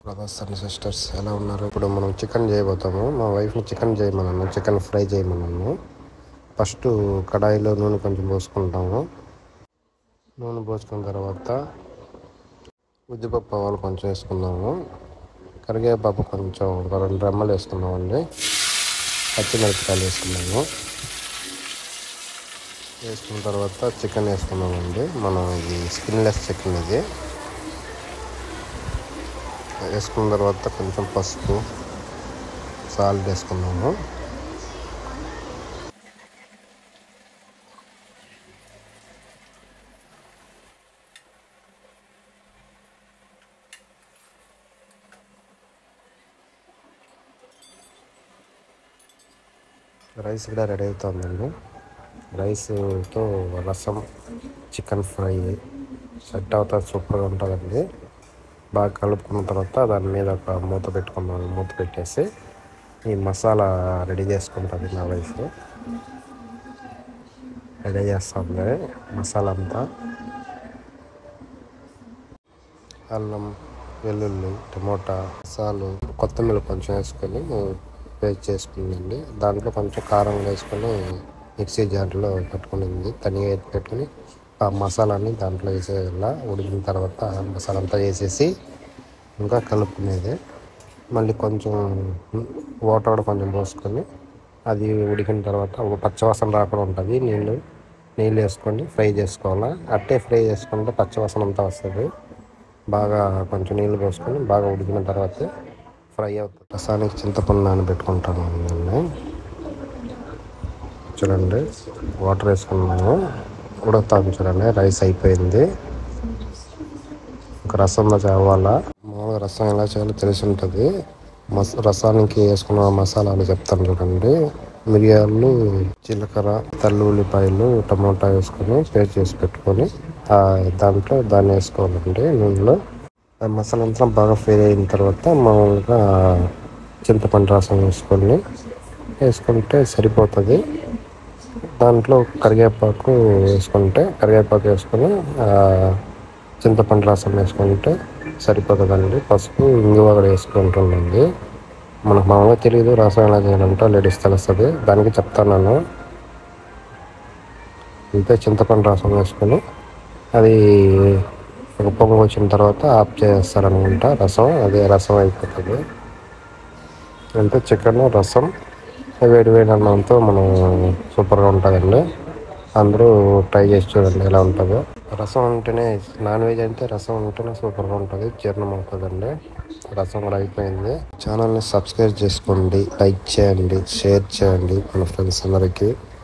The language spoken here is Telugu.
బ్రదర్స్ అండ్ సిస్టర్స్ ఎలా ఉన్నారు ఇప్పుడు మనం చికెన్ చేయబోతాము మా వైఫ్ని చికెన్ చేయమన్నాను చికెన్ ఫ్రై చేయమన్నాను ఫస్ట్ కడాయిలో నూనె కొంచెం పోసుకుంటాము నూనె పోసుకున్న తర్వాత ఉద్దిపప్పు ఆవాలు కొంచెం వేసుకుందాము కరివేపాకు కొంచెం ఒక రెండు రెమ్మలు వేసుకున్నామండి పచ్చిమిరపకాయలు వేసుకున్నాము వేసుకున్న తర్వాత చికెన్ వేసుకున్నామండి మనం ఇది స్కిన్లెస్ చికెన్ ఇది వేసుకున్న తర్వాత కొంచెం పసుపు సాల్ట్ వేసుకున్నాము రైస్ కూడా రెడీ అవుతుందండి రైస్తో రసం చికెన్ ఫ్రై సెట్ అవుతుంది సూపర్గా ఉంటుందండి బాగా కలుపుకున్న తర్వాత దాని మీద ఒక మూత పెట్టుకున్నాను మూత పెట్టేసి ఈ మసాలా రెడీ చేసుకుంటుంది నా వైఫ్ రెడీ చేస్తుంది మసాలా అంతా అల్లం వెల్లుల్లి టమోటా మసాలు కొత్తిమీర కొంచెం వేసుకొని పేస్ట్ చేసుకుందండి దాంట్లో కొంచెం కారం వేసుకొని మిక్సీ జార్లో పెట్టుకునింది తనిగా పెట్టుకుని ఆ మసాలాని దాంట్లో వేసేలా ఉడికిన తర్వాత మసాలా అంతా వేసేసి ఇంకా కలుపుకునేది మళ్ళీ కొంచెం వాటర్ కూడా కొంచెం పోసుకొని అది ఉడికిన తర్వాత ఒక పచ్చవాసన రాకుండా ఉంటుంది నీళ్ళు నీళ్ళు వేసుకొని ఫ్రై చేసుకోవాలి అట్టే ఫ్రై చేసుకుంటే పచ్చవాసన అంతా వస్తుంది బాగా కొంచెం నీళ్ళు పోసుకొని బాగా ఉడికిన తర్వాత ఫ్రై అవుతుంది రసానికి చింతపండు నానబెట్టుకుంటాను నేను చూడండి వాటర్ వేసుకున్నాము ఉడుకుతాము చూడండి రైస్ అయిపోయింది ఒక రసంలో చావాలా మామూలుగా రసం ఎలా చేయాలో తెలిసి ఉంటుంది మస రసానికి వేసుకున్న మసాలాలు చెప్తాను చూడండి మిరియాలు జీలకర్ర తల్లి ఉల్లిపాయలు టమోటా వేసుకొని పేస్ట్ చేసి పెట్టుకొని ఆ దాంట్లో దాన్ని వేసుకోవాలండి నూనెలో ఆ మసాలా అంతా బాగా ఫ్రై అయిన తర్వాత మామూలుగా చింతపండు రసం వేసుకొని వేసుకుంటే సరిపోతుంది దాంట్లో కరివేపాకు వేసుకుంటే కరివేపాకు వేసుకొని చింతపండు రసం వేసుకుంటే సరిపోతుందండి పసుపు ఇంగువ కూడా వేసుకుంటుండండి మనకు మామూలుగా తెలియదు రసం ఎలా చేయాలంటే లేడీస్ తెలుస్తుంది దానికి చెప్తాను ఇంతే చింతపండు రసం వేసుకొని అది ఒక పొంగు వచ్చిన తర్వాత ఆఫ్ చేస్తారనుకుంటా రసం అదే రసం అయిపోతుంది అంతే చికెన్ రసం వేడి వేడి అన్నంతో మనం సూపర్గా ఉంటుందండి అందరూ ట్రై చేసి చూడండి ఎలా ఉంటుందో రసం ఉంటేనే నాన్ వెజ్ అంటే రసం ఉంటేనే సూపర్గా ఉంటుంది జీర్ణం అవుతుందండి రసం కూడా అయిపోయింది ఛానల్ని సబ్స్క్రైబ్ చేసుకోండి లైక్ చేయండి షేర్ చేయండి మన ఫ్రెండ్స్ అందరికీ